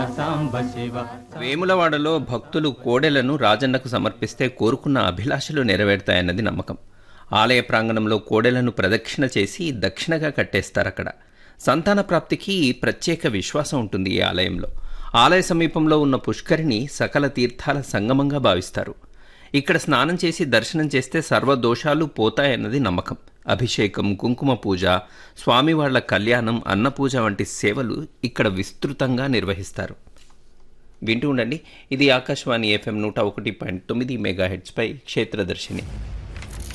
సాంబ శివ వేములవాడలో భక్తులు కోడెలను రాజన్నకు సమర్పిస్తే కోరుకున్న అభిలాషలు నెరవేరుతాయన్నది నమ్మకం ఆలయ ప్రాంగణంలో కోడెలను ప్రదక్షిణ చేసి దక్షిణగా కట్టేస్తారక్కడ సంతాన ప్రాప్తికి ప్రత్యేక విశ్వాసం ఉంటుంది ఈ ఆలయంలో ఆలయ సమీపంలో ఉన్న పుష్కరిణి సకల తీర్థాల సంగమంగా భావిస్తారు ఇక్కడ స్నానం చేసి దర్శనం చేస్తే సర్వదోషాలు పోతాయన్నది నమ్మకం అభిషేకం కుంకుమ పూజ స్వామివార్ల కళ్యాణం అన్నపూజ వంటి సేవలు ఇక్కడ విస్తృతంగా నిర్వహిస్తారు వింటూ ఉండండి ఇది ఆకాశవాణి ఎఫ్ఎం నూట ఒకటి పాయింట్ తొమ్మిది మెగాహెడ్స్పై క్షేత్రదర్శిని